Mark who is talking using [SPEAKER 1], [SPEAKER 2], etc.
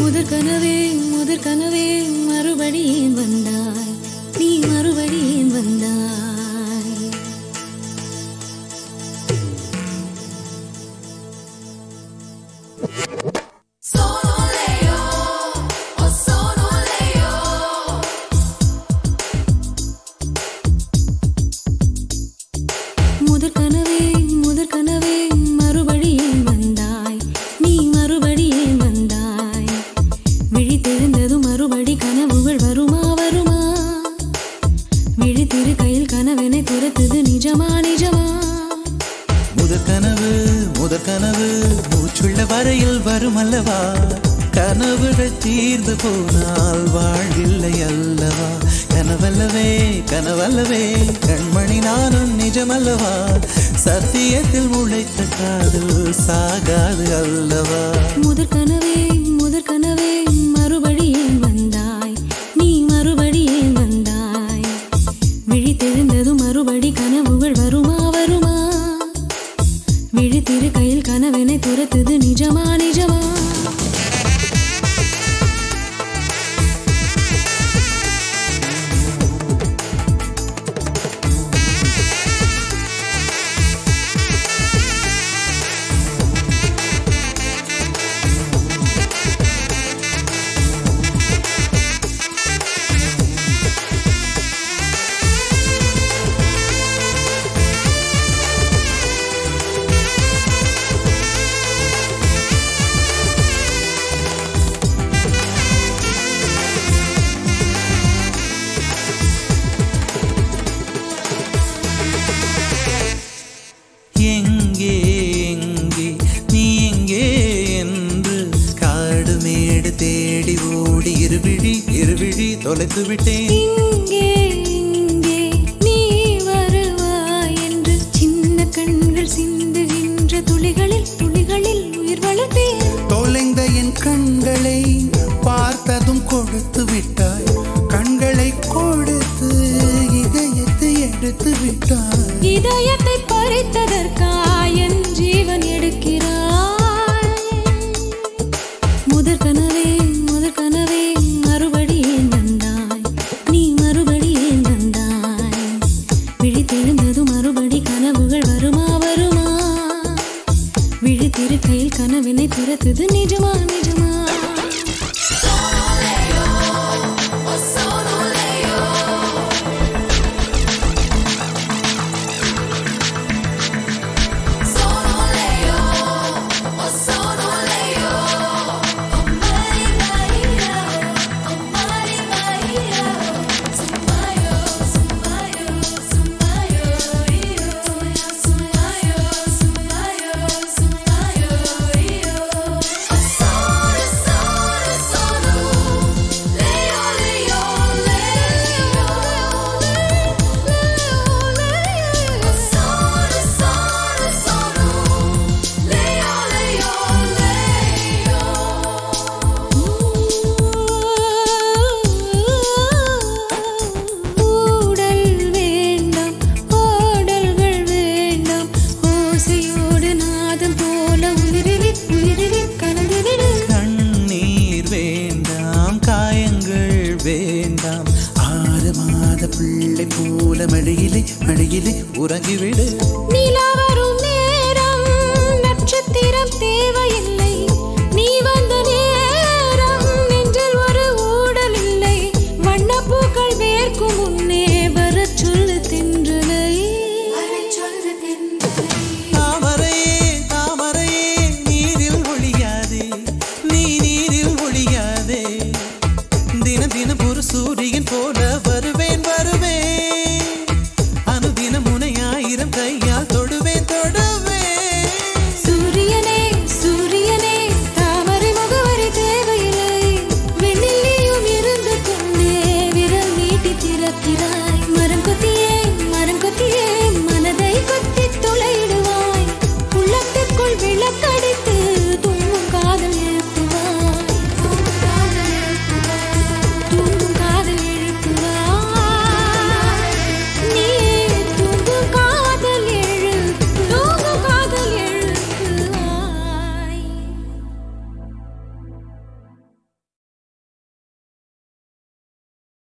[SPEAKER 1] முதற் கனவே முதற் கனவே மறுபடி ஏன் வந்தாய் நீ மறுபடி ஏன் வந்தாய் முதற் கனவே முதற் கனவே மறுபடி ஏன் வந்தாய் நீ மறுபடி ஏன் வந்தாய் விழித்தெழுந்ததும் மறுபடி கனவுகள் வருமா வருமா விழித்திரு கையில் கனவெனை துரத்துது நிஜமா நிஜமா
[SPEAKER 2] முதற் கனவு முதற் கனவு மூச்சுள்ள வரையில் வரும் அல்லவா கனவுகள் தீர்ந்து போனால் வாழ்வில்லை அல்லவா கனவல்லவே கனவல்லவே கண்மணி நானும் நிஜமல்லவா சத்தியத்தில் உழைத்த காதல் சாகாது அல்லவா
[SPEAKER 1] முதற் கனவே முதற் கனவே மறுபடி ஏன் வந்தாய் நீ மறுபடி ஏன் வந்தாய் விழித்தெழுந்ததும் மறுபடி கனவுகள் வருமா வருமா விழித்திரு கையில் கனவெனை துரத்துது நிஜமா நிஜமா
[SPEAKER 2] எங்கே எங்கே நீ எங்கே என்று காடு மேடு தேடி ஓடி இருவிழி இருவிழி தொலைத்து விட்டேன்
[SPEAKER 1] இங்கே இங்கே நீ வருவாய் என்று சின்ன கண்கள் சிந்துகின்ற துளிகளில் துளிகளில் உயிர் வளர்த்தேன்
[SPEAKER 2] தொலைந்த என் கண்களை பார்த்ததும் கொடுத்து விட்டாய் கண்களை கொடுத்து இதயத்தை எடுத்து விட்டாய்
[SPEAKER 1] இதயத்தை பறித்ததற்காய் என் ஜீவன் எடுக்கிறாய் முதற் கனவே முதற் கனவே மறுபடி ஏன் வந்தாய் நீ மறுபடி ஏன் வந்தாய் விழித்தெழுந்ததும் மறுபடி கனவுகள் வருமா வருமா விழித்திருக்கையில் கனவினை துரத்துது நிஜமா நிஜமா ஊடல் வேண்டாம் ஓடல்கள் வேண்டாம் ஓசையோடு நாதம் போல உயிரில் உயிரில் கலந்துவிடு
[SPEAKER 2] கண்ணீர் வேண்டாம் காயங்கள் வேண்டாம் ஆறு மாத பிள்ளை போல மழையிலே மழையிலே உறங்கிவிடு
[SPEAKER 1] நிலா வரும் நேரம் நட்சத்திரம் தேவையில்லை நீ வந்த நேரம் நெஞ்சில் ஒரு ஊடல் இல்லை வண்ணப்பூக்கள் வேர்க்கும் முன்னே வரச் சொல்லு தென்றலை
[SPEAKER 2] தாமரையே தாமரையே நீரில் ஒழியாதே நீ நீரில் ஒழியாதே தினம் தினம் ஒரு சூரியன் போல வருவேன் வருவேன் அனுதினம் உனை ஆயிரம் கையில்